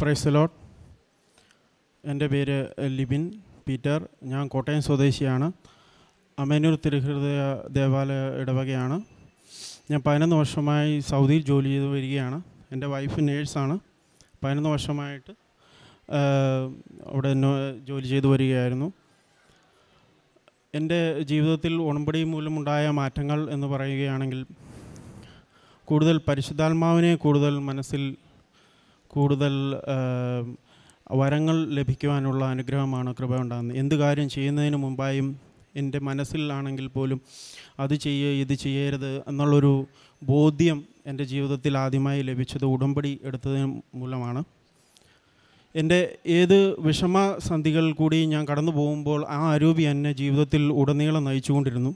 പ്രൈസലോട്ട് എൻ്റെ പേര് ലിബിൻ പീറ്റർ ഞാൻ കോട്ടയം സ്വദേശിയാണ് അമേനൂർ തിരുഹൃദയ ദേവാലയ ഇടവകയാണ് ഞാൻ പതിനൊന്ന് വർഷമായി സൗദിയിൽ ജോലി ചെയ്ത് വരികയാണ് എൻ്റെ വൈഫ് നേഴ്സാണ് പതിനൊന്ന് വർഷമായിട്ട് ആഹ്, അവിടെ നോ- ജോലി ചെയ്തു വരികയായിരുന്നു എൻ്റെ ജീവിതത്തിൽ ഉടമ്പടി മൂലമുണ്ടായ മാറ്റങ്ങൾ എന്ന് പറയുകയാണെങ്കിൽ കൂടുതൽ പരിശുദ്ധാത്മാവിനെ കൂടുതൽ മനസ്സിൽ കൂടുതൽ ആഹ്, വരങ്ങൾ ലഭിക്കുവാനുള്ള അനുഗ്രഹമാണ് കൃപ ഉണ്ടാകുന്നത് എന്ത് കാര്യം ചെയ്യുന്നതിന് മുമ്പായും എൻ്റെ മനസ്സിലാണെങ്കിൽ പോലും അത് ചെയ്യുക ഇത് ചെയ്യരുത് എന്നുള്ളൊരു ബോധ്യം എൻ്റെ ജീവിതത്തിൽ ആദ്യമായി ലഭിച്ചത് ഉടമ്പടി എടുത്തതിന് മൂലമാണ് എൻ്റെ ഏത് വിഷമസന്ധികൾ കൂടി ഞാൻ കടന്നു പോകുമ്പോൾ ആ അരൂപി എന്നെ ജീവിതത്തിൽ ഉടനീളം നയിച്ചുകൊണ്ടിരുന്നു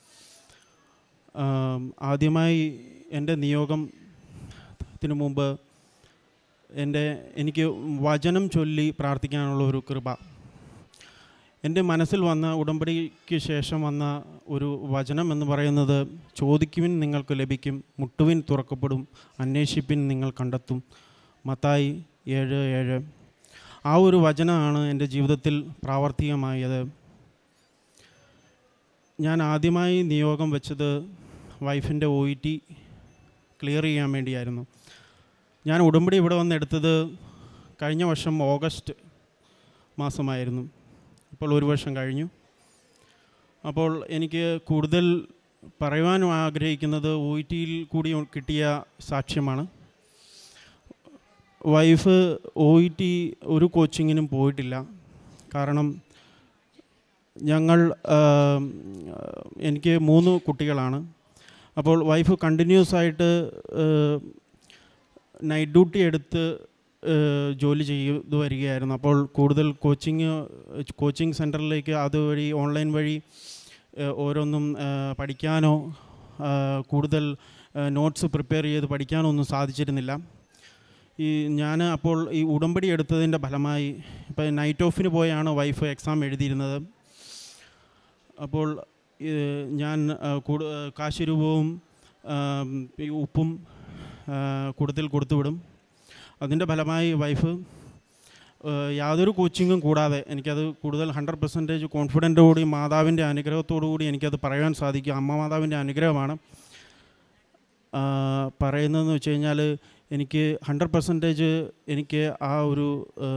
ആം, ആദ്യമായി എൻ്റെ നിയോഗത്തിന് മുമ്പ് എൻ്റെ എനിക്ക് വചനം ചൊല്ലി പ്രാർത്ഥിക്കാനുള്ള ഒരു കൃപ എൻ്റെ മനസ്സിൽ വന്ന ഉടമ്പടിക്ക് ശേഷം വന്ന ഒരു വചനം എന്ന് പറയുന്നത് ചോദിക്കുവിൻ നിങ്ങൾക്ക് ലഭിക്കും മുട്ടുവിൻ തുറക്കപ്പെടും അന്വേഷിപ്പിൻ നിങ്ങൾ കണ്ടെത്തും മത്തായി ഏഴ് ഏഴ് ആ ഒരു വചനമാണ് എൻ്റെ ജീവിതത്തിൽ പ്രാവർത്തികമായത് ഞാൻ ആദ്യമായി നിയോഗം വെച്ചത് വൈഫിൻ്റെ ഒ ഇ ടി ക്ലിയർ ചെയ്യാൻ വേണ്ടിയായിരുന്നു ഞാൻ ഉടമ്പടി ഇവിടെ വന്നെടുത്തത് കഴിഞ്ഞ വർഷം ഓഗസ്റ്റ് മാസമായിരുന്നു ഇപ്പോൾ ഒരു വർഷം കഴിഞ്ഞു അപ്പോൾ എനിക്ക് കൂടുതൽ പറയുവാനും ആഗ്രഹിക്കുന്നത് ഒ ഇ ടിയിൽ കൂടി കിട്ടിയ സാക്ഷ്യമാണ് വൈഫ് ഒ ഇ ടി ഒരു കോച്ചിങ്ങിനും പോയിട്ടില്ല കാരണം ഞങ്ങൾ ആം, എനിക്ക് മൂന്ന് കുട്ടികളാണ് അപ്പോൾ വൈഫ് കണ്ടിന്യൂസ് ആയിട്ട് നൈറ്റ് ഡ്യൂട്ടി എടുത്ത് ഏഹ്, ജോലി ചെയ്തു വരികയായിരുന്നു അപ്പോൾ കൂടുതൽ കോച്ചിങ് കോച്ചിങ് സെൻറ്ററിലേക്ക് അതുവഴി ഓൺലൈൻ വഴി ഏഹ്, ഓരോന്നും ഏഹ്, പഠിക്കാനോ ഏഹ്, കൂടുതൽ നോട്ട്സ് പ്രിപ്പയർ ചെയ്ത് പഠിക്കാനോ ഒന്നും സാധിച്ചിരുന്നില്ല ഈ ഞാൻ അപ്പോൾ ഈ ഉടമ്പടി എടുത്തതിൻ്റെ ഫലമായി ഇപ്പോൾ നൈറ്റ് ഓഫിന് പോയാണ് വൈഫ് എക്സാം എഴുതിയിരുന്നത് അപ്പോൾ ഏഹ്, ഞാൻ ആ, കൂടു കാശ് രൂപവും ആം, ഈ ഉപ്പും ആ, കൂടുതൽ കൊടുത്തുവിടും അതിൻ്റെ ഫലമായി വൈഫ് ഏഹ്, യാതൊരു കോച്ചിങ്ങും കൂടാതെ എനിക്കത് കൂടുതൽ ഹൺഡ്രഡ് പെർസെൻറ്റേജ് കോൺഫിഡൻറ്റോടുകൂടി മാതാവിൻ്റെ അനുഗ്രഹത്തോടു കൂടി എനിക്കത് പറയാൻ സാധിക്കും അമ്മ മാതാവിൻ്റെ അനുഗ്രഹമാണ് ആ, പറയുന്നതെന്ന് വെച്ച് കഴിഞ്ഞാൽ എനിക്ക് ഹൺഡ്രഡ് പെർസെൻറ്റേജ് എനിക്ക് ആ ഒരു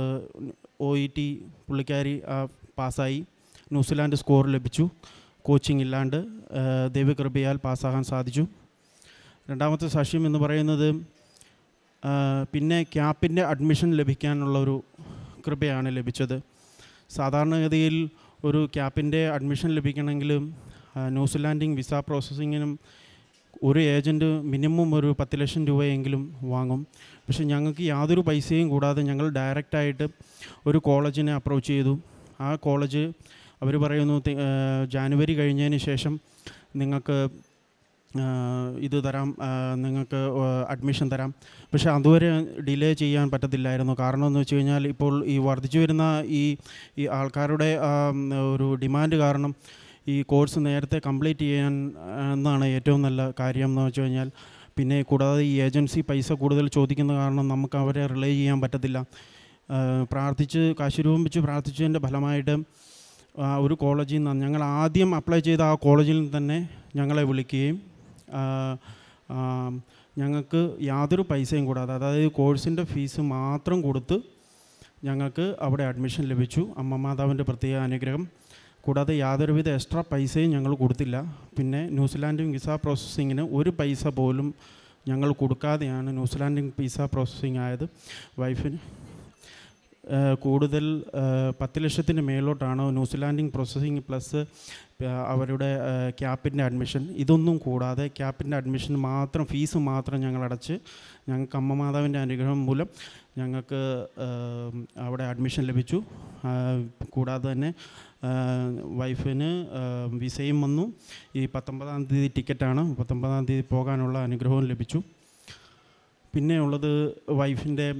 ഒ ഇ ടി പുള്ളിക്കാരി ആ, പാസ്സായി ന്യൂസിലാൻഡ് സ്കോർ ലഭിച്ചു കോച്ചിങ് ഇല്ലാണ്ട് ആ, ദൈവകൃപയാൽ പാസ്സാകാൻ സാധിച്ചു രണ്ടാമത്തെ സാക്ഷ്യം എന്ന് പറയുന്നത് ആ, പിന്നെ ക്യാപ്പിൻ്റെ അഡ്മിഷൻ ലഭിക്കാനുള്ള ഒരു കൃപയാണ് ലഭിച്ചത് സാധാരണഗതിയിൽ ഒരു ക്യാപ്പിൻ്റെ അഡ്മിഷൻ ലഭിക്കണമെങ്കിൽ ആ, ന്യൂസിലാൻഡിങ് വിസ പ്രോസസ്സിങ്ങിനും ഒരു ഏജൻറ്റ് മിനിമം ഒരു പത്ത് ലക്ഷം രൂപയെങ്കിലും വാങ്ങും പക്ഷെ ഞങ്ങൾക്ക് യാതൊരു പൈസയും കൂടാതെ ഞങ്ങൾ ഡയറക്റ്റായിട്ട് ഒരു കോളേജിനെ അപ്രോച്ച് ചെയ്തു ആ കോളേജ് അവർ പറയുന്നു തി- ആ, ജാനുവരി കഴിഞ്ഞതിന് ശേഷം നിങ്ങൾക്ക് ആ, ഇത് തരാം ആ, നിങ്ങൾക്ക് അഡ്മിഷൻ തരാം പക്ഷേ അതുവരെ ഡിലേ ചെയ്യാൻ പറ്റത്തില്ലായിരുന്നു കാരണം എന്ന് വെച്ച് കഴിഞ്ഞാൽ ഇപ്പോൾ ഈ വർദ്ധിച്ചു വരുന്ന ഈ ഈ ആൾക്കാരുടെ ആ, ഒരു ഡിമാൻഡ് കാരണം ഈ കോഴ്സ് നേരത്തെ കംപ്ലീറ്റ് ചെയ്യാൻ ആ, എന്നാണ് ഏറ്റവും നല്ല കാര്യം എന്ന് വെച്ച് കഴിഞ്ഞാൽ പിന്നെ കൂടാതെ ഈ ഏജൻസി പൈസ കൂടുതൽ ചോദിക്കുന്ന കാരണം നമുക്ക് അവരെ റിലേ ചെയ്യാൻ പറ്റത്തില്ല ആ, പ്രാർത്ഥിച്ച് കാശ് രൂപിച്ച് പ്രാർത്ഥിച്ചതിൻ്റെ ഫലമായിട്ട് ആ, ഒരു കോളേജിൽ നിന്ന് ഞങ്ങൾ ആദ്യം അപ്ലൈ ചെയ്ത ആ കോളേജിൽ നിന്ന് തന്നെ ഞങ്ങളെ വിളിക്കുകയും ആ, ആ, ഞങ്ങൾക്ക് യാതൊരു പൈസയും കൂടാതെ അതായത് കോഴ്സിൻ്റെ ഫീസ് മാത്രം കൊടുത്ത് ഞങ്ങൾക്ക് അവിടെ അഡ്മിഷൻ ലഭിച്ചു അമ്മ മാതാവിൻ്റെ പ്രത്യേക അനുഗ്രഹം കൂടാതെ യാതൊരുവിധ എക്സ്ട്രാ പൈസയും ഞങ്ങൾ കൊടുത്തില്ല പിന്നെ ന്യൂസിലാൻഡിങ് വിസ പ്രോസസ്സിങ്ങിന് ഒരു പൈസ പോലും ഞങ്ങൾ കൊടുക്കാതെയാണ് ന്യൂസിലാൻഡിങ് വിസ പ്രോസസ്സിങ് ആയത് വൈഫിന് ഏഹ് കൂടുതൽ ഏഹ് പത്ത് ലക്ഷത്തിന് മേലോട്ടാണ് ന്യൂസിലാൻഡിങ് പ്രോസസ്സിങ് പ്ലസ് ഏഹ് അവരുടെ ഏഹ് ക്യാപ്പിൻ്റെ അഡ്മിഷൻ ഇതൊന്നും കൂടാതെ ക്യാപ്പിൻ്റെ അഡ്മിഷൻ മാത്രം ഫീസ് മാത്രം ഞങ്ങൾ അടച്ച് ഞങ്ങൾക്ക് അമ്മ മാതാവിൻ്റെ അനുഗ്രഹം മൂലം ഞങ്ങൾക്ക് ഏഹ് അവിടെ അഡ്മിഷൻ ലഭിച്ചു ആഹ് കൂടാതെ തന്നെ ആഹ് വൈഫിന് ആഹ് വിസയും വന്നു ഈ പത്തൊമ്പതാം തീയതി ടിക്കറ്റാണ് പത്തൊമ്പതാം തീയതി പോകാനുള്ള അനുഗ്രഹവും ലഭിച്ചു പിന്നെ ഉള്ളത് വൈഫിൻ്റെ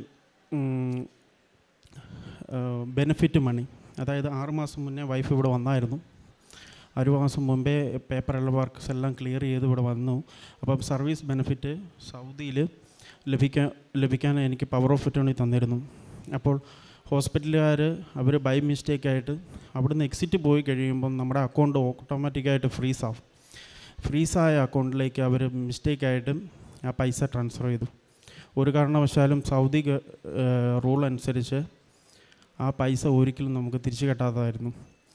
ബെനിഫിറ്റ് മണി അതായത് ആറുമാസം മുന്നേ വൈഫ് ഇവിടെ വന്നായിരുന്നു ഒരു മാസം മുമ്പേ പേപ്പർ എല്ലാം വർക്ക്സ് എല്ലാം ക്ലിയർ ചെയ്ത് ഇവിടെ വന്നു അപ്പം സർവീസ് ബെനിഫിറ്റ് സൗദിയിൽ ലഭിക്കാൻ ലഭിക്കാൻ എനിക്ക് പവർ ഓഫ് അറ്റോണി തന്നിരുന്നു അപ്പോൾ ഹോസ്പിറ്റലുകാർ അവർ ബൈ മിസ്റ്റേക്കായിട്ട് അവിടുന്ന് എക്സിറ്റ് പോയി കഴിയുമ്പം നമ്മുടെ അക്കൗണ്ട് ഓട്ടോമാറ്റിക്കായിട്ട് ഫ്രീസ് ആവും ഫ്രീസായ അക്കൗണ്ടിലേക്ക് അവർ മിസ്റ്റേക്കായിട്ട് ആ പൈസ ട്രാൻസ്ഫർ ചെയ്തു ഒരു കാരണവശാലും സൗദി റൂൾ അനുസരിച്ച് ആ പൈസ ഒരിക്കലും നമുക്ക് തിരിച്ചു കിട്ടാത്തതായിരുന്നു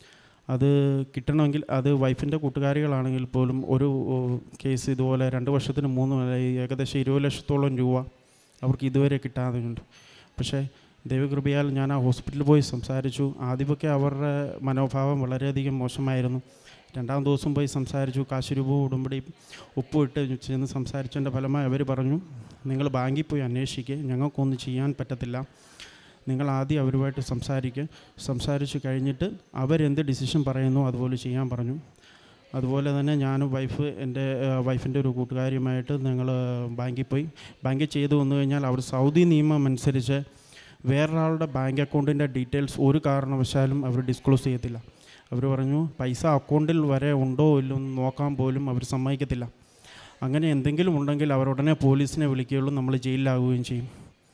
അത് കിട്ടണമെങ്കിൽ അത് വൈഫിൻ്റെ കൂട്ടുകാരികളാണെങ്കിൽ പോലും ഒരു ഓ, കേസ് ഇതുപോലെ രണ്ട് വർഷത്തിന് മൂന്ന് വരെ ഏകദേശം ഇരുപത് ലക്ഷത്തോളം രൂപ അവർക്ക് ഇതുവരെ കിട്ടാതെയുണ്ട് പക്ഷേ ദൈവകൃപയാൽ ഞാൻ ആ ഹോസ്പിറ്റലിൽ പോയി സംസാരിച്ചു ആദ്യമൊക്കെ അവരുടെ മനോഭാവം വളരെയധികം മോശമായിരുന്നു രണ്ടാം ദിവസം പോയി സംസാരിച്ചു കാശ് രൂപ ഉടമ്പടി ഒപ്പിട്ട് ചെന്ന് സംസാരിച്ചതിൻ്റെ ഫലമായി അവർ പറഞ്ഞു നിങ്ങൾ ബാങ്കിൽ പോയി അന്വേഷിക്കുക ഞങ്ങൾക്കൊന്നും ചെയ്യാൻ പറ്റത്തില്ല നിങ്ങൾ ആദ്യം അവരുമായിട്ട് സംസാരിക്കുക സംസാരിച്ച് കഴിഞ്ഞിട്ട് അവരെന്ത് ഡിസിഷൻ പറയുന്നു അതുപോലെ ചെയ്യാൻ പറഞ്ഞു അതുപോലെ തന്നെ ഞാനും വൈഫ് എൻ്റെ വൈഫിൻ്റെ ഒരു കൂട്ടുകാരിയുമായിട്ട് ഞങ്ങൾ ബാങ്കിൽ പോയി ബാങ്കിൽ ചെയ്തു വന്നു കഴിഞ്ഞാൽ അവർ സൗദി നിയമം അനുസരിച്ച് വേറൊരാളുടെ ബാങ്ക് അക്കൗണ്ടിൻ്റെ ഡീറ്റെയിൽസ് ഒരു കാരണവശാലും അവർ ഡിസ്ക്ലോസ് ചെയ്യത്തില്ല അവർ പറഞ്ഞു പൈസ അക്കൗണ്ടിൽ വരെ ഉണ്ടോ ഇല്ലോ എന്ന് നോക്കാൻ പോലും അവർ സമ്മതിക്കത്തില്ല അങ്ങനെ എന്തെങ്കിലും ഉണ്ടെങ്കിൽ അവർ ഉടനെ പോലീസിനെ വിളിക്കുകയുള്ളൂ നമ്മൾ ജയിലിലാവുകയും ചെയ്യും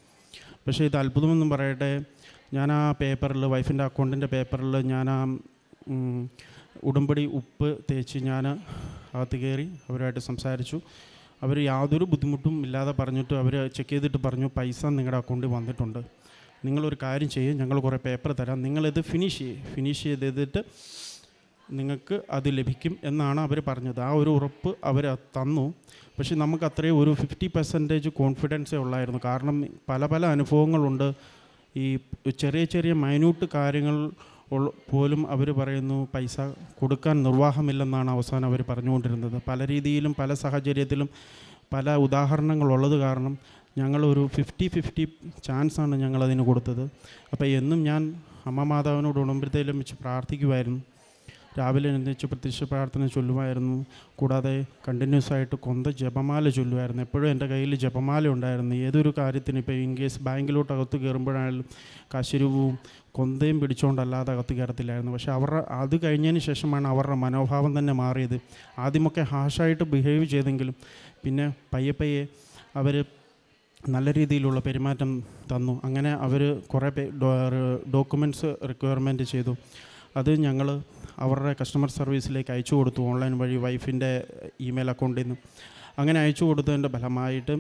പക്ഷേ ഇത് അത്ഭുതമെന്നും പറയട്ടെ ഞാൻ ആ പേപ്പറിൽ വൈഫിൻ്റെ അക്കൗണ്ടിൻ്റെ പേപ്പറിൽ ഞാൻ ആ ഉം, ഉടമ്പടി ഉപ്പ് തേച്ച് ഞാൻ അകത്ത് കയറി അവരുമായിട്ട് സംസാരിച്ചു അവർ യാതൊരു ബുദ്ധിമുട്ടും ഇല്ലാതെ പറഞ്ഞിട്ട് അവർ ചെക്ക് ചെയ്തിട്ട് പറഞ്ഞു പൈസ നിങ്ങളുടെ അക്കൗണ്ടിൽ വന്നിട്ടുണ്ട് നിങ്ങളൊരു കാര്യം ചെയ്യും ഞങ്ങൾ കുറേ പേപ്പർ തരാം നിങ്ങളിത് ഫിനിഷ് ചെയ്യും ഫിനിഷ് ചെയ്തിട്ട് നിങ്ങൾക്ക് അത് ലഭിക്കും എന്നാണ് അവർ പറഞ്ഞത് ആ ഒരു ഉറപ്പ് അവർ തന്നു പക്ഷേ നമുക്ക് അത്രയും ഒരു ഫിഫ്റ്റി പെർസെൻറ്റേജ് കോൺഫിഡൻസേ ഉള്ളായിരുന്നു കാരണം പല പല അനുഭവങ്ങളുണ്ട് ഈ ചെറിയ ചെറിയ മൈന്യൂട്ട് കാര്യങ്ങൾ ഉള്ള- പോലും അവർ പറയുന്നു പൈസ കൊടുക്കാൻ നിർവാഹമില്ലെന്നാണ് അവസാനം അവർ പറഞ്ഞുകൊണ്ടിരുന്നത് പല രീതിയിലും പല സാഹചര്യത്തിലും പല ഉദാഹരണങ്ങളുള്ളത് കാരണം ഞങ്ങളൊരു ഫിഫ്റ്റി ഫിഫ്റ്റി ചാൻസാണ് ഞങ്ങളതിന് കൊടുത്തത് അപ്പോൾ എന്നും ഞാൻ അമ്മ മാതാവിനോട് ഉടമ്പരത്തേലും വെച്ച് പ്രാർത്ഥിക്കുമായിരുന്നു രാവിലെ എഴുന്നേച്ച് പ്രത്യക്ഷ പ്രാർത്ഥന ചൊല്ലുമായിരുന്നു കൂടാതെ കണ്ടിന്യൂസ് ആയിട്ട് കൊന്ത ജപമാല ചൊല്ലുമായിരുന്നു എപ്പോഴും എൻ്റെ കയ്യിൽ ജപമാല ഉണ്ടായിരുന്നു ഏതൊരു കാര്യത്തിന് ഇപ്പോൾ ഇൻ കേസ് ബാങ്കിലോട്ട് അകത്ത് കയറുമ്പോഴായാലും കാശുരൂപവും കൊന്തയും പിടിച്ചുകൊണ്ടല്ലാതെ അകത്ത് കയറത്തില്ലായിരുന്നു പക്ഷേ അവരുടെ അത് കഴിഞ്ഞതിന് ശേഷമാണ് അവരുടെ മനോഭാവം തന്നെ മാറിയത് ആദ്യമൊക്കെ ഹാഷായിട്ട് ബിഹേവ് ചെയ്തെങ്കിലും പിന്നെ പയ്യെ പയ്യെ അവർ നല്ല രീതിയിലുള്ള പെരുമാറ്റം തന്നു അങ്ങനെ അവർ കുറേ ഡോക്യുമെൻറ്റ്സ് റിക്വയർമെൻറ്റ് ചെയ്തു അത് ഞങ്ങൾ അവരുടെ കസ്റ്റമർ സർവീസിലേക്ക് അയച്ചു കൊടുത്തു ഓൺലൈൻ വഴി വൈഫിൻ്റെ ഇമെയിൽ അക്കൗണ്ടിൽ നിന്ന് അങ്ങനെ അയച്ചു കൊടുത്തതിൻ്റെ ഫലമായിട്ട്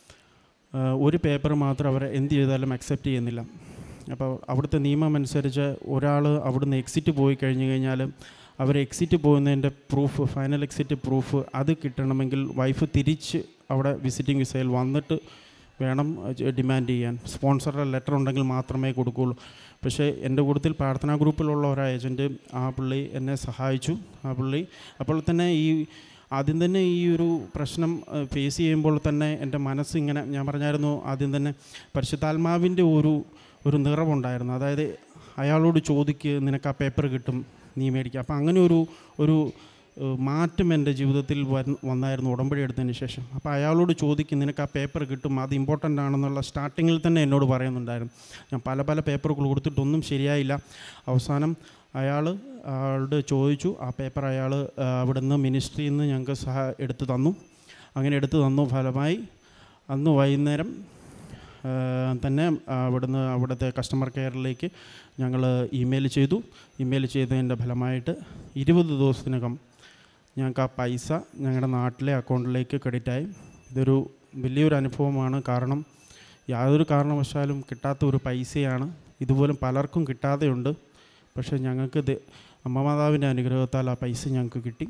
ആ, ഒരു പേപ്പർ മാത്രം അവർ എന്ത് ചെയ്താലും അക്സെപ്റ്റ് ചെയ്യുന്നില്ല അപ്പോൾ അവിടുത്തെ നിയമം അനുസരിച്ച് ഒരാൾ അവിടുന്ന് എക്സിറ്റ് പോയി കഴിഞ്ഞ് കഴിഞ്ഞാൽ അവർ എക്സിറ്റ് പോകുന്നതിൻ്റെ പ്രൂഫ് ഫൈനൽ എക്സിറ്റ് പ്രൂഫ് അത് കിട്ടണമെങ്കിൽ വൈഫ് തിരിച്ച് അവിടെ വിസിറ്റിംഗ് വിസയിൽ വന്നിട്ട് വേണം ഡിമാൻഡ് ചെയ്യാൻ സ്പോൺസറുടെ ലെറ്റർ ഉണ്ടെങ്കിൽ മാത്രമേ കൊടുക്കുകയുള്ളൂ പക്ഷേ എൻ്റെ കൂട്ടത്തിൽ പ്രാർത്ഥനാ ഗ്രൂപ്പിലുള്ള ഒരു ഏജൻറ്റ് ആ പുള്ളി എന്നെ സഹായിച്ചു ആ പുള്ളി അപ്പോൾ തന്നെ ഈ ആദ്യം തന്നെ ഈ ഒരു പ്രശ്നം ഫേസ് ചെയ്യുമ്പോൾ തന്നെ എൻ്റെ മനസ്സ് ഇങ്ങനെ ഞാൻ പറഞ്ഞായിരുന്നു ആദ്യം തന്നെ പരിശുദ്ധാത്മാവിൻ്റെ ഒരു ഒരു നിറവുണ്ടായിരുന്നു അതായത് അയാളോട് ചോദിക്ക് നിനക്ക് ആ പേപ്പർ കിട്ടും നീ മേടിക്കുക അപ്പോൾ അങ്ങനെ ഒരു ഒരു ഏഹ്, മാറ്റം എൻ്റെ ജീവിതത്തിൽ വന്ന് വന്നായിരുന്നു ഉടമ്പടി എടുത്തതിന് ശേഷം അപ്പോൾ അയാളോട് ചോദിക്കും നിനക്ക് ആ പേപ്പർ കിട്ടും അത് ഇമ്പോർട്ടൻ്റ് ആണെന്നുള്ള സ്റ്റാർട്ടിങ്ങിൽ തന്നെ എന്നോട് പറയുന്നുണ്ടായിരുന്നു ഞാൻ പല പല പേപ്പറുകൾ കൊടുത്തിട്ടൊന്നും ശരിയായില്ല അവസാനം അയാൾ അയാളോട് ചോദിച്ചു ആ പേപ്പർ അയാൾ അവിടുന്ന് മിനിസ്ട്രിയിൽ നിന്ന് ഞങ്ങൾക്ക് സഹ എടുത്തു തന്നു അങ്ങനെ എടുത്തു തന്നു ഫലമായി അന്ന് വൈകുന്നേരം ആ, തന്നെ അവിടുന്ന് അവിടുത്തെ കസ്റ്റമർ കെയറിലേക്ക് ഞങ്ങൾ ഇമെയിൽ ചെയ്തു ഇമെയിൽ ചെയ്തതിൻ്റെ ഫലമായിട്ട് ഇരുപത് ദിവസത്തിനകം ഞങ്ങൾക്ക് ആ പൈസ ഞങ്ങളുടെ നാട്ടിലെ അക്കൗണ്ടിലേക്ക് ക്രെഡിറ്റായി ഇതൊരു വലിയൊരു അനുഭവമാണ് കാരണം യാതൊരു കാരണവശാലും കിട്ടാത്ത ഒരു പൈസയാണ് ഇതുപോലും പലർക്കും കിട്ടാതെയുണ്ട് പക്ഷേ ഞങ്ങൾക്ക് ഇത് അമ്മമാതാവിൻ്റെ അനുഗ്രഹത്താൽ ആ പൈസ ഞങ്ങൾക്ക് കിട്ടി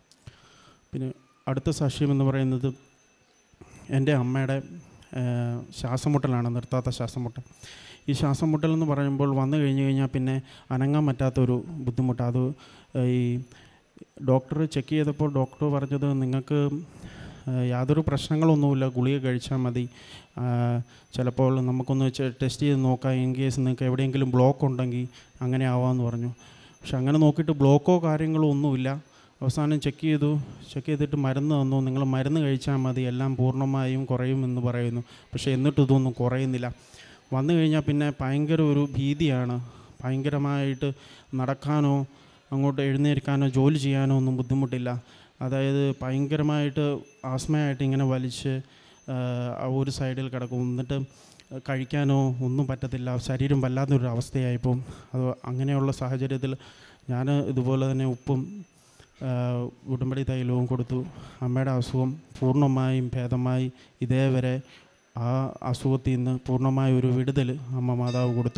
പിന്നെ അടുത്ത സാക്ഷ്യം എന്ന് പറയുന്നത് എൻ്റെ അമ്മയുടെ ഏഹ്, ശ്വാസമുട്ടലാണ് നിർത്താത്ത ശ്വാസമുട്ടൽ ഈ ശ്വാസം മുട്ടൽ എന്ന് പറയുമ്പോൾ വന്നു കഴിഞ്ഞ് കഴിഞ്ഞാൽ പിന്നെ അനങ്ങാൻ പറ്റാത്തൊരു ബുദ്ധിമുട്ട് അത് ഏഹ്, ഈ ഡോക്ടർ ചെക്ക് ചെയ്തപ്പോൾ ഡോക്ടർ പറഞ്ഞത് നിങ്ങൾക്ക് ഏഹ്, യാതൊരു പ്രശ്നങ്ങളൊന്നുമില്ല ഗുളിക കഴിച്ചാൽ മതി ആഹ്, ചിലപ്പോൾ നമുക്കൊന്ന് ടെസ്റ്റ് ചെയ്ത് നോക്കാം ഇൻ കേസ് നിങ്ങൾക്ക് എവിടെയെങ്കിലും ബ്ലോക്ക് ഉണ്ടെങ്കിൽ അങ്ങനെ ആവാമെന്ന് പറഞ്ഞു പക്ഷെ അങ്ങനെ നോക്കിയിട്ട് ബ്ലോക്കോ കാര്യങ്ങളോ ഒന്നുമില്ല അവസാനം ചെക്ക് ചെയ്തു ചെക്ക് ചെയ്തിട്ട് മരുന്ന് തന്നു നിങ്ങൾ മരുന്ന് കഴിച്ചാൽ മതി എല്ലാം പൂർണ്ണമായും കുറയും എന്ന് പറയുന്നു പക്ഷേ എന്നിട്ട് ഇതൊന്നും കുറയുന്നില്ല വന്നു കഴിഞ്ഞാൽ പിന്നെ ഭയങ്കര ഒരു ഭീതിയാണ് ഭയങ്കരമായിട്ട് നടക്കാനോ അങ്ങോട്ട് എഴുന്നേൽക്കാനോ ജോലി ചെയ്യാനോ ഒന്നും ബുദ്ധിമുട്ടില്ല അതായത് ഭയങ്കരമായിട്ട് ആസ്മയായിട്ട് ഇങ്ങനെ വലിച്ച് ആ ഒരു സൈഡിൽ കിടക്കും എന്നിട്ട് കഴിക്കാനോ ഒന്നും പറ്റത്തില്ല ശരീരം വല്ലാത്തൊരു അവസ്ഥയായിപ്പോൾ അത് അങ്ങനെയുള്ള സാഹചര്യത്തിൽ ഞാൻ ഇതുപോലെ തന്നെ ഉപ്പും ആ, ഉടമ്പടി തൈലവും കൊടുത്തു അമ്മയുടെ അസുഖം പൂർണ്ണമായും ഭേദമായി ഇതേവരെ ആ അസുഖത്തിൽ നിന്ന് പൂർണ്ണമായ ഒരു വിടുതൽ അമ്മ മാതാവ് കൊടുത്തു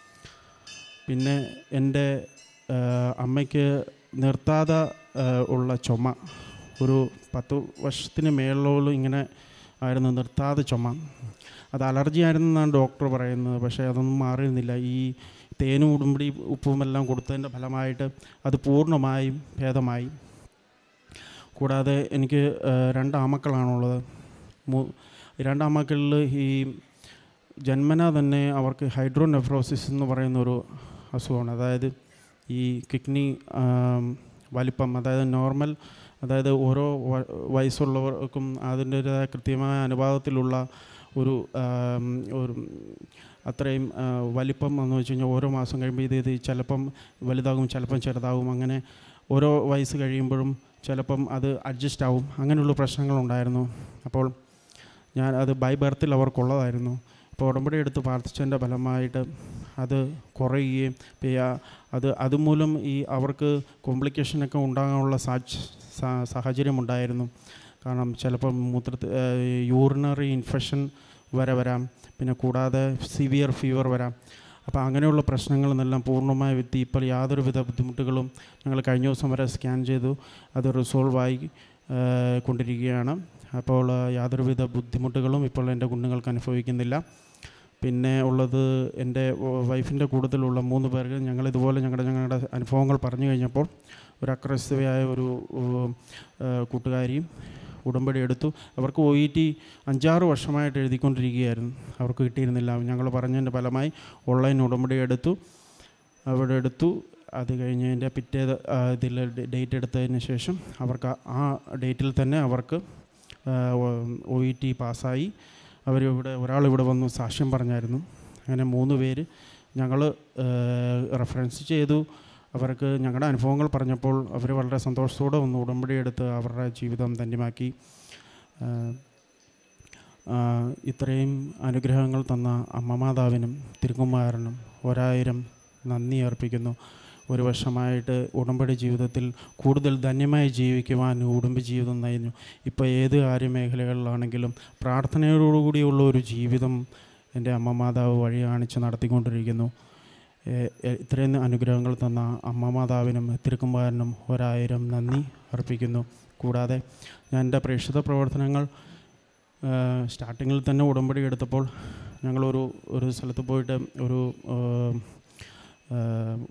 പിന്നെ എൻ്റെ ആ, അമ്മയ്ക്ക് നിർത്താതെ ആ, ഉള്ള ചുമ ഒരു പത്ത് വർഷത്തിന് മേളിലോളം ഇങ്ങനെ ആയിരുന്നു നിർത്താതെ ചുമ അത് അലർജി ആയിരുന്നെന്നാണ് ഡോക്ടർ പറയുന്നത് പക്ഷേ അതൊന്നും മാറിയിരുന്നില്ല ഈ തേനും ഉടുമ്പടി ഉപ്പും എല്ലാം കൊടുത്തതിൻ്റെ ഫലമായിട്ട് അത് പൂർണ്ണമായും ഭേദമായി കൂടാതെ എനിക്ക് ആ, രണ്ട് ആമക്കളാണുള്ളത് മൂ രണ്ട് ആമക്കളിൽ ഈ ജന്മന തന്നെ അവർക്ക് ഹൈഡ്രോനെഫ്രോസിസ് എന്ന് പറയുന്ന ഒരു അസുഖമാണ് അതായത് ഈ കിഡ്നി വലിപ്പം അതായത് നോർമൽ അതായത് ഓരോ വ- വയസ്സുള്ളവർക്കും അതിൻ്റെതായ കൃത്യമായ അനുപാതത്തിലുള്ള ഒരു ആം, ഒരു അത്രയും ആ, വലിപ്പം എന്ന് വെച്ച് കഴിഞ്ഞാൽ ഓരോ മാസം കഴിയുമ്പോൾ ഇത് ഇത് ചിലപ്പം വലുതാകും ചിലപ്പം ചെറുതാകും അങ്ങനെ ഓരോ വയസ്സ് കഴിയുമ്പോഴും ചിലപ്പം അത് അഡ്ജസ്റ്റ് ആവും അങ്ങനെയുള്ള പ്രശ്നങ്ങളുണ്ടായിരുന്നു അപ്പോൾ ഞാൻ അത് ബൈ ബർത്തിൽ അവർക്കുള്ളതായിരുന്നു അപ്പോൾ ഉടമ്പടി എടുത്ത് പ്രാർത്ഥിച്ചതിൻ്റെ ഫലമായിട്ട് അത് കുറയുകയും പിന്നെ അത് അതുമൂലം ഈ അവർക്ക് കോംപ്ലിക്കേഷനൊക്കെ ഉണ്ടാകാനുള്ള സാഹച- സാ- സാഹചര്യമുണ്ടായിരുന്നു കാരണം ചിലപ്പം മൂത്രത്തിൽ യൂറിനറി ഇൻഫെക്ഷൻ വരെ വരാം പിന്നെ കൂടാതെ സിവിയർ ഫീവർ വരാം അപ്പോൾ അങ്ങനെയുള്ള പ്രശ്നങ്ങളിൽ നിന്നെല്ലാം പൂർണ്ണമായ വ്യക്തി ഇപ്പോൾ യാതൊരുവിധ ബുദ്ധിമുട്ടുകളും ഞങ്ങൾ കഴിഞ്ഞ ദിവസം വരെ സ്കാൻ ചെയ്തു അത് റിസോൾവായി കൊണ്ടിരിക്കുകയാണ് അപ്പോൾ ആ, യാതൊരുവിധ ബുദ്ധിമുട്ടുകളും ഇപ്പോൾ എൻ്റെ കുഞ്ഞുങ്ങൾക്ക് അനുഭവിക്കുന്നില്ല പിന്നെ ഉള്ളത് എൻ്റെ വൈഫിൻ്റെ കൂടുതലുള്ള മൂന്ന് പേർക്ക് ഞങ്ങൾ ഇതുപോലെ ഞങ്ങളുടെ ഞങ്ങളുടെ അനുഭവങ്ങൾ പറഞ്ഞു കഴിഞ്ഞപ്പോൾ ഒരു അക്രസ്തവയായ ഒരു ഉം, ആ, കൂട്ടുകാരിയും ഉടമ്പടി എടുത്തു അവർക്ക് ഒ ഇ ടി അഞ്ചാറ് വർഷമായിട്ട് എഴുതിക്കൊണ്ടിരിക്കുകയായിരുന്നു അവർക്ക് കിട്ടിയിരുന്നില്ല ഞങ്ങൾ പറഞ്ഞതിൻ്റെ ഫലമായി ഓൺലൈൻ ഉടമ്പടി എടുത്തു അവിടെ എടുത്തു അത് കഴിഞ്ഞതിൻ്റെ പിറ്റേ ഇതിൽ ഡേറ്റ് എടുത്തതിന് ശേഷം അവർക്ക് ആ- ആ ഡേറ്റിൽ തന്നെ അവർക്ക് ഒ ഇ ടി പാസ്സായി അവരിവിടെ ഒരാളിവിടെ വന്ന് സാക്ഷ്യം പറഞ്ഞായിരുന്നു അങ്ങനെ മൂന്ന് പേര് ഞങ്ങൾ റെഫറൻസ് ചെയ്തു അവർക്ക് ഞങ്ങളുടെ അനുഭവങ്ങൾ പറഞ്ഞപ്പോൾ അവർ വളരെ സന്തോഷത്തോടെ ഒന്ന് ഉടമ്പടി എടുത്ത് അവരുടെ ജീവിതം ധന്യമാക്കി ആ, ആ, ഇത്രയും അനുഗ്രഹങ്ങൾ തന്ന അമ്മമാതാവിനും തിരുക്കുമാരനും ഒരായിരം നന്ദി അർപ്പിക്കുന്നു ഒരു വർഷമായിട്ട് ഉടമ്പടി ജീവിതത്തിൽ കൂടുതൽ ധന്യമായി ജീവിക്കുവാൻ ഉടമ്പടി ജീവിതം നയിഞ്ഞു ഇപ്പോൾ ഏത് കാര്യമേഖലകളിലാണെങ്കിലും പ്രാർത്ഥനയോടുകൂടിയുള്ള ഒരു ജീവിതം എൻ്റെ അമ്മ മാതാവ് വഴി കാണിച്ച് നടത്തിക്കൊണ്ടിരിക്കുന്നു ഏ- ഏ- ഇത്രയും അനുഗ്രഹങ്ങൾ തന്ന അമ്മ മാതാവിനും തിരുക്കുമ്പാരനും ഒരായിരം നന്ദി അർപ്പിക്കുന്നു കൂടാതെ ഞാൻ എൻ്റെ പ്രേക്ഷിത പ്രവർത്തനങ്ങൾ സ്റ്റാർട്ടിങ്ങിൽ തന്നെ ഉടമ്പടി എടുത്തപ്പോൾ ഞങ്ങളൊരു ഒരു സ്ഥലത്ത് പോയിട്ട് ഒരു ആ, ആ,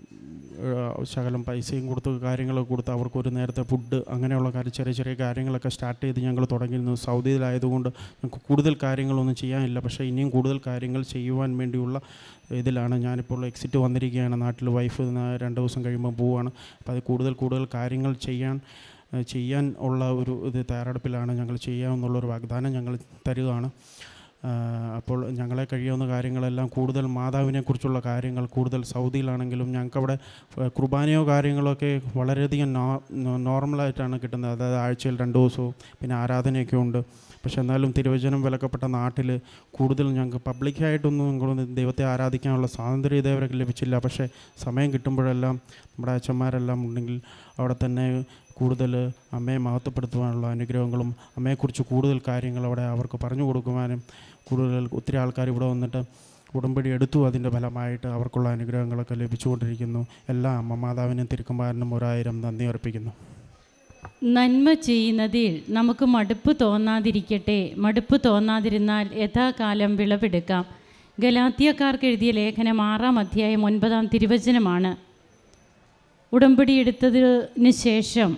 ശകലം പൈസയും കൊടുത്ത് കാര്യങ്ങളൊക്കെ കൊടുത്ത് അവർക്കൊരു നേരത്തെ ഫുഡ് അങ്ങനെയുള്ള കാര്യം ചെറിയ ചെറിയ കാര്യങ്ങളൊക്കെ സ്റ്റാർട്ട് ചെയ്ത് ഞങ്ങൾ തുടങ്ങിയിരുന്നു സൗദിയിലായതുകൊണ്ട് ഞങ്ങൾക്ക് കൂടുതൽ കാര്യങ്ങളൊന്നും ചെയ്യാനില്ല പക്ഷേ ഇനിയും കൂടുതൽ കാര്യങ്ങൾ ചെയ്യുവാൻ വേണ്ടിയുള്ള ഇതിലാണ് ഞാനിപ്പോൾ എക്സിറ്റ് വന്നിരിക്കുകയാണ് നാട്ടിൽ വൈഫ് രണ്ട് ദിവസം കഴിയുമ്പോൾ പോവുകയാണ് അപ്പോൾ അത് കൂടുതൽ കൂടുതൽ കാര്യങ്ങൾ ചെയ്യാൻ ഏഹ് ചെയ്യാൻ ഉള്ള ഒരു ഇത് തയ്യാറെടുപ്പിലാണ് ഞങ്ങൾ ചെയ്യാമെന്നുള്ളൊരു വാഗ്ദാനം ഞങ്ങൾ തരികയാണ് ആഹ് അപ്പോൾ ഞങ്ങളെ കഴിയാവുന്ന കാര്യങ്ങളെല്ലാം കൂടുതൽ മാതാവിനെക്കുറിച്ചുള്ള കാര്യങ്ങൾ കൂടുതൽ സൗദിയിലാണെങ്കിലും ഞങ്ങൾക്കവിടെ ഏഹ് കുർബാനയോ കാര്യങ്ങളോ ഒക്കെ വളരെയധികം നോ നോ- നോർമലായിട്ടാണ് കിട്ടുന്നത് അതായത് ആഴ്ചയിൽ രണ്ട് ദിവസവും പിന്നെ ആരാധനയൊക്കെ ഉണ്ട് പക്ഷെ എന്നാലും തിരുവചനം വിലക്കപ്പെട്ട നാട്ടിൽ കൂടുതൽ ഞങ്ങൾക്ക് പബ്ലിക്കായിട്ടൊന്നും ഞങ്ങളൊന്നും ദൈവത്തെ ആരാധിക്കാനുള്ള സ്വാതന്ത്ര്യം ഇതേവരെ ലഭിച്ചില്ല പക്ഷേ സമയം കിട്ടുമ്പോഴെല്ലാം നമ്മുടെ അച്ഛന്മാരെല്ലാം ഉണ്ടെങ്കിൽ അവിടെ തന്നെ കൂടുതൽ അമ്മയെ മഹത്വപ്പെടുത്തുവാനുള്ള അനുഗ്രഹങ്ങളും അമ്മയെക്കുറിച്ച് കൂടുതൽ കാര്യങ്ങൾ അവിടെ അവർക്ക് പറഞ്ഞു കൊടുക്കുവാനും കൂടുതൽ ഒത്തിരി ആൾക്കാർ ഇവിടെ വന്നിട്ട് ഉടമ്പടി എടുത്തു അതിൻ്റെ ഫലമായിട്ട് അവർക്കുള്ള അനുഗ്രഹങ്ങളൊക്കെ ലഭിച്ചുകൊണ്ടിരിക്കുന്നു എല്ലാ അമ്മ മാതാവിനും തിരുക്കുമാരനും ഒരായിരം നന്ദി അർപ്പിക്കുന്നു നന്മ ചെയ്യുന്നതിൽ നമുക്ക് മടുപ്പ് തോന്നാതിരിക്കട്ടെ മടുപ്പ് തോന്നാതിരുന്നാൽ യഥാകാലം വിളവെടുക്കാം ഗലാത്തിയക്കാർക്ക് എഴുതിയ ലേഖനം ആറാം അധ്യായം ഒൻപതാം തിരുവചനമാണ് ഉടമ്പടി എടുത്തതിന് ശേഷം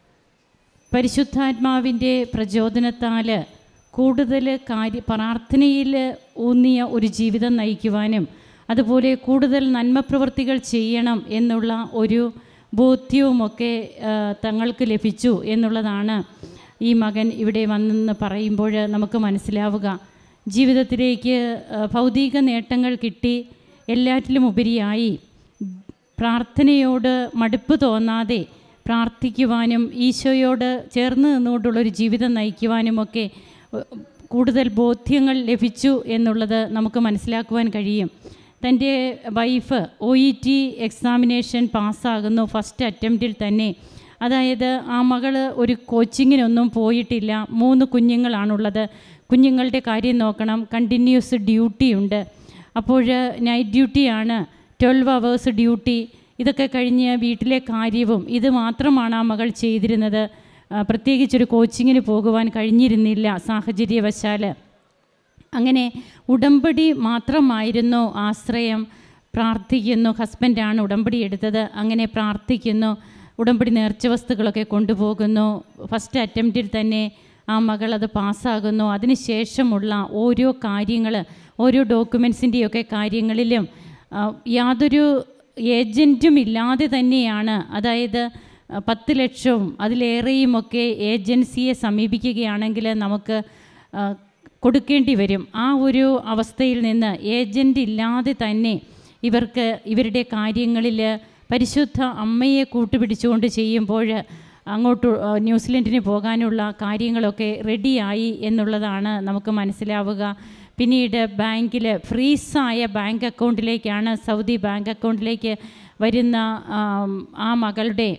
പരിശുദ്ധാത്മാവിൻ്റെ പ്രചോദനത്താൽ കൂടുതൽ കാര്യ പ്രാർത്ഥനയിൽ ഊന്നിയ ഒരു ജീവിതം നയിക്കുവാനും അതുപോലെ കൂടുതൽ നന്മപ്രവൃത്തികൾ ചെയ്യണം എന്നുള്ള ഒരു ബോധ്യവുമൊക്കെ ആ, തങ്ങൾക്ക് ലഭിച്ചു എന്നുള്ളതാണ് ഈ മകൻ ഇവിടെ വന്നെന്ന് പറയുമ്പോൾ നമുക്ക് മനസ്സിലാവുക ജീവിതത്തിലേക്ക് ആ, ഭൗതിക നേട്ടങ്ങൾ കിട്ടി എല്ലാറ്റിലും ഉപരിയായി പ്രാർത്ഥനയോട് മടുപ്പ് തോന്നാതെ പ്രാർത്ഥിക്കുവാനും ഈശോയോട് ചേർന്ന് നിന്നുകൊണ്ടുള്ളൊരു ജീവിതം നയിക്കുവാനുമൊക്കെ ഏഹ്, കൂടുതൽ ബോധ്യങ്ങൾ ലഭിച്ചു എന്നുള്ളത് നമുക്ക് മനസ്സിലാക്കുവാൻ കഴിയും തൻ്റെ wife O E T examination പാസ്സാകുന്നു ഫസ്റ്റ് അറ്റംപ്റ്റിൽ തന്നെ അതായത് ആ മകൾ ഒരു കോച്ചിങ്ങിനൊന്നും പോയിട്ടില്ല മൂന്ന് കുഞ്ഞുങ്ങളാണുള്ളത് കുഞ്ഞുങ്ങളുടെ കാര്യം നോക്കണം കണ്ടിന്യൂസ് ഡ്യൂട്ടി ഉണ്ട് അപ്പോൾ നൈറ്റ് ഡ്യൂട്ടിയാണ് ട്വൽവ് അവേഴ്സ് ഡ്യൂട്ടി ഇതൊക്കെ കഴിഞ്ഞ് വീട്ടിലെ കാര്യവും ഇത് മാത്രമാണ് ആ മകൾ ചെയ്തിരുന്നത് ആ, പ്രത്യേകിച്ചൊരു കോച്ചിങ്ങിന് പോകുവാൻ കഴിഞ്ഞിരുന്നില്ല സാഹചര്യവശാൽ അങ്ങനെ ഉടമ്പടി മാത്രമായിരുന്നു ആശ്രയം പ്രാർത്ഥിക്കുന്നു ഹസ്ബൻഡാണ് ഉടമ്പടി എടുത്തത് അങ്ങനെ പ്രാർത്ഥിക്കുന്നു ഉടമ്പടി നേർച്ച വസ്തുക്കളൊക്കെ കൊണ്ടുപോകുന്നു ഫസ്റ്റ് അറ്റംപ്റ്റിൽ തന്നെ ആ മകൾ അത് പാസ്സാകുന്നു അതിനുശേഷമുള്ള ഓരോ കാര്യങ്ങൾ ഓരോ ഡോക്യുമെൻസിൻ്റെയൊക്കെ കാര്യങ്ങളിലും ആ, യാതൊരു ഏജൻറ്റും ഇല്ലാതെ തന്നെയാണ് അതായത് ആ, പത്ത് ലക്ഷവും അതിലേറെയുമൊക്കെ ഏജൻസിയെ സമീപിക്കുകയാണെങ്കിൽ നമുക്ക് ആ, കൊടുക്കേണ്ടി വരും ആ ഒരു അവസ്ഥയിൽ നിന്ന് ഏജൻ്റ് ഇല്ലാതെ തന്നെ ഇവർക്ക് ഇവരുടെ കാര്യങ്ങളിൽ പരിശുദ്ധ അമ്മയെ കൂട്ടുപിടിച്ചുകൊണ്ട് ചെയ്യുമ്പോൾ അങ്ങോട്ട് ആ, ന്യൂസിലൻഡിന് പോകാനുള്ള കാര്യങ്ങളൊക്കെ റെഡിയായി എന്നുള്ളതാണ് നമുക്ക് മനസ്സിലാവുക പിന്നീട് ബാങ്കിൽ ഫ്രീസായ ബാങ്ക് അക്കൗണ്ടിലേക്കാണ് സൗദി ബാങ്ക് അക്കൗണ്ടിലേക്ക് വരുന്ന ആം, ആ മകളുടെ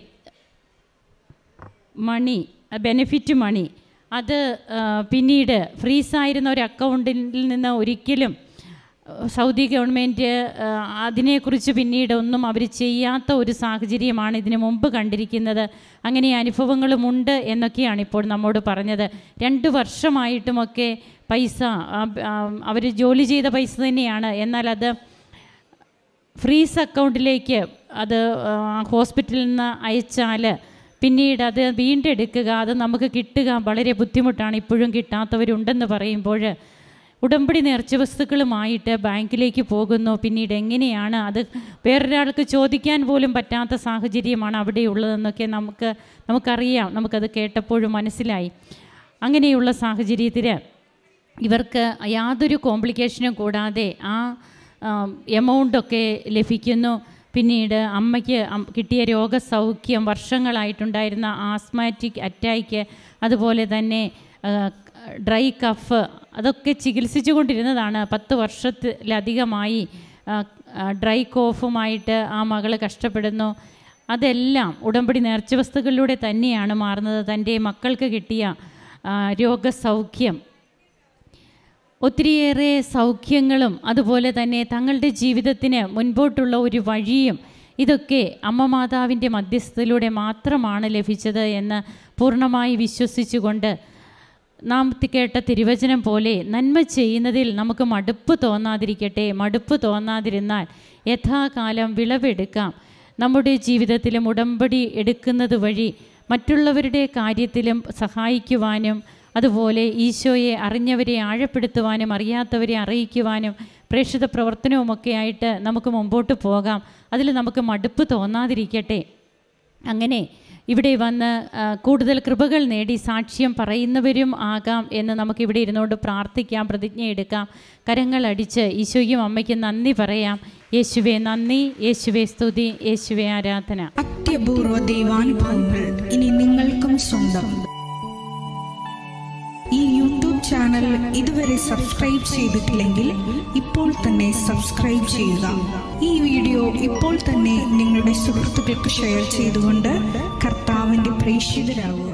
മണി ബെനിഫിറ്റ് മണി അത് ആ, പിന്നീട് ഫ്രീസായിരുന്ന ഒരു അക്കൗണ്ടിൽ നിന്ന് ഒരിക്കലും ആ, സൗദി ഗവൺമെൻറ് ആ, അതിനെക്കുറിച്ച് പിന്നീട് ഒന്നും അവർ ചെയ്യാത്ത ഒരു സാഹചര്യമാണ് ഇതിനു മുമ്പ് കണ്ടിരിക്കുന്നത് അങ്ങനെ അനുഭവങ്ങളുമുണ്ട് എന്നൊക്കെയാണ് ഇപ്പോൾ നമ്മോട് പറഞ്ഞത് രണ്ട് വർഷമായിട്ടുമൊക്കെ പൈസ അവർ ജോലി ചെയ്ത പൈസ തന്നെയാണ് എന്നാൽ അത് ഫ്രീസ് അക്കൗണ്ടിലേക്ക് അത് ആ, ഹോസ്പിറ്റലിൽ നിന്ന് അയച്ചാൽ പിന്നീട് അത് വീണ്ടെടുക്കുക അത് നമുക്ക് കിട്ടുക വളരെ ബുദ്ധിമുട്ടാണ് ഇപ്പോഴും കിട്ടാത്തവരുണ്ടെന്ന് പറയുമ്പോൾ ഉടമ്പടി നേർച്ച വസ്തുക്കളുമായിട്ട് ബാങ്കിലേക്ക് പോകുന്നു പിന്നീട് എങ്ങനെയാണ് അത് വേറൊരാൾക്ക് ചോദിക്കാൻ പോലും പറ്റാത്ത സാഹചര്യമാണ് അവിടെയുള്ളതെന്നൊക്കെ നമുക്ക് നമുക്കറിയാം നമുക്കത് കേട്ടപ്പോഴും മനസ്സിലായി അങ്ങനെയുള്ള സാഹചര്യത്തിൽ ഇവർക്ക് യാതൊരു കോംപ്ലിക്കേഷനും കൂടാതെ ആ എമൗണ്ടൊക്കെ ലഭിക്കുന്നു പിന്നീട് അമ്മയ്ക്ക് അം- കിട്ടിയ രോഗസൗഖ്യം വർഷങ്ങളായിട്ടുണ്ടായിരുന്ന ആസ്മാറ്റിക് അറ്റാക്ക് അതുപോലെ തന്നെ ആ, ഡ്രൈ കഫ് അതൊക്കെ ചികിത്സിച്ചു കൊണ്ടിരുന്നതാണ് പത്ത് വർഷത്തിലധികമായി ആ, ആ, ഡ്രൈ കോഫുമായിട്ട് ആ മകൾ കഷ്ടപ്പെടുന്നു അതെല്ലാം ഉടമ്പടി നേർച്ച വസ്തുക്കളിലൂടെ തന്നെയാണ് മാറുന്നത് തൻ്റെ മക്കൾക്ക് കിട്ടിയ ആ, രോഗസൗഖ്യം ഒത്തിരിയേറെ സൗഖ്യങ്ങളും അതുപോലെ തന്നെ തങ്ങളുടെ ജീവിതത്തിന് മുൻപോട്ടുള്ള ഒരു വഴിയും ഇതൊക്കെ അമ്മ മാതാവിൻ്റെ മധ്യസ്ഥതയിലൂടെ മാത്രമാണ് ലഭിച്ചത് എന്ന് പൂർണ്ണമായി വിശ്വസിച്ചുകൊണ്ട് നാം തി- കേട്ട തിരുവചനം പോലെ നന്മ ചെയ്യുന്നതിൽ നമുക്ക് മടുപ്പ് തോന്നാതിരിക്കട്ടെ മടുപ്പ് തോന്നാതിരുന്നാൽ യഥാകാലം വിളവെടുക്കാം നമ്മുടെ ജീവിതത്തിലും ഉടമ്പടി എടുക്കുന്നത് വഴി മറ്റുള്ളവരുടെ കാര്യത്തിലും സഹായിക്കുവാനും അതുപോലെ ഈശോയെ അറിഞ്ഞവരെ ആഴപ്പെടുത്തുവാനും അറിയാത്തവരെ അറിയിക്കുവാനും പ്രേക്ഷിത പ്രവർത്തനവുമൊക്കെ ആയിട്ട് നമുക്ക് മുമ്പോട്ട് പോകാം അതിൽ നമുക്ക് മടുപ്പ് തോന്നാതിരിക്കട്ടെ അങ്ങനെ ഇവിടെ വന്ന് ആ, കൂടുതൽ കൃപകൾ നേടി സാക്ഷ്യം പറയുന്നവരും ആകാം എന്ന് നമുക്കിവിടെ ഇരുന്നുകൊണ്ട് പ്രാർത്ഥിക്കാം പ്രതിജ്ഞ എടുക്കാം കരങ്ങളടിച്ച് ഈശോയ്ക്കും അമ്മയ്ക്കും നന്ദി പറയാം യേശുവെ നന്ദി യേശുവെ സ്തുതി യേശുവെ ആരാധന അത്യപൂർവ ദൈവാനുഭവങ്ങൾ ഇനി നിങ്ങൾക്കും സ്വന്തം ഈ യൂട്യൂബ് ചാനൽ ഇതുവരെ സബ്സ്ക്രൈബ് ചെയ്തിട്ടില്ലെങ്കിൽ ഇപ്പോൾ തന്നെ സബ്സ്ക്രൈബ് ചെയ്യുക ഈ വീഡിയോ ഇപ്പോൾ തന്നെ നിങ്ങളുടെ സുഹൃത്തുക്കൾക്ക് ഷെയർ ചെയ്തുകൊണ്ട് കർത്താവിൻ്റെ പ്രേക്ഷിതരാകുക